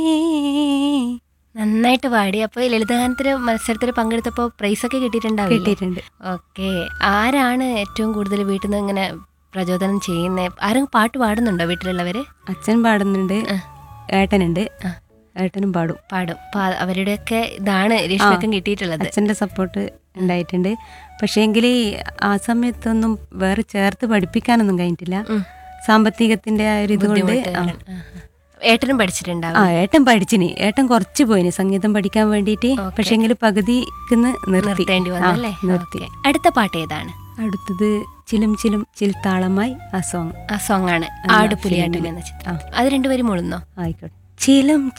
നന്നായിട്ട് പാടി അപ്പൊ ഈ ലളിതഗാനത്തിന് മത്സരത്തിൽ പങ്കെടുത്തപ്പോ പ്രൈസ് ഒക്കെ കിട്ടിയിട്ടുണ്ടാവില്ലേ കിട്ടിയിട്ടുണ്ട് ഓക്കെ ആരാണ് ഏറ്റവും കൂടുതൽ വീട്ടിൽ നിന്ന് ഇങ്ങനെ പ്രചോദനം ചെയ്യുന്നത് ആരും പാട്ട് പാടുന്നുണ്ടോ വീട്ടിലുള്ളവര് അച്ഛൻ പാടുന്നുണ്ട് ഏട്ടനുണ്ട് ഏട്ടനും പാടും പാടും അപ്പൊ അവരുടെയൊക്കെ ഇതാണ് രേഷ്മക്കും കിട്ടിയിട്ടുള്ളത് അച്ഛൻ്റെ സപ്പോർട്ട് ഉണ്ടായിട്ടുണ്ട് പക്ഷേങ്കിൽ ആ സമയത്തൊന്നും വേറെ ചേർത്ത് പഠിപ്പിക്കാനൊന്നും കഴിഞ്ഞിട്ടില്ല ഉം. സാമ്പത്തികത്തിന്റെ ആ ഒരു ഇതുകൊണ്ട് ബുദ്ധിമുട്ട് ആ. കാരണം. ആഹാ. ഏട്ടനും പഠിച്ചിട്ടുണ്ടാവും ആ ഏട്ടൻ പഠിച്ചിനി ഏട്ടൻ കുറച്ച് പോയിന് സംഗീതം പഠിക്കാൻ വേണ്ടിയിട്ട് പക്ഷേങ്കിൽ പകുതിക്കുന്ന് നിർത്തി നിർത്തേണ്ടി ആ, വന്നു അല്ലേ നിർത്തി ഓക്കേ. അടുത്ത പാട്ട് ഏതാണ് അടുത്തത് ചിലും ചിലും ചിൽ താളമായി ആ സോങ് ആ സോങ് ആണ് ആട് പുലിയാട്ടം എന്ന ചിത്രം അത് രണ്ടുപേരും മുഴുന്നോ ആയിക്കോട്ടെ ചിലും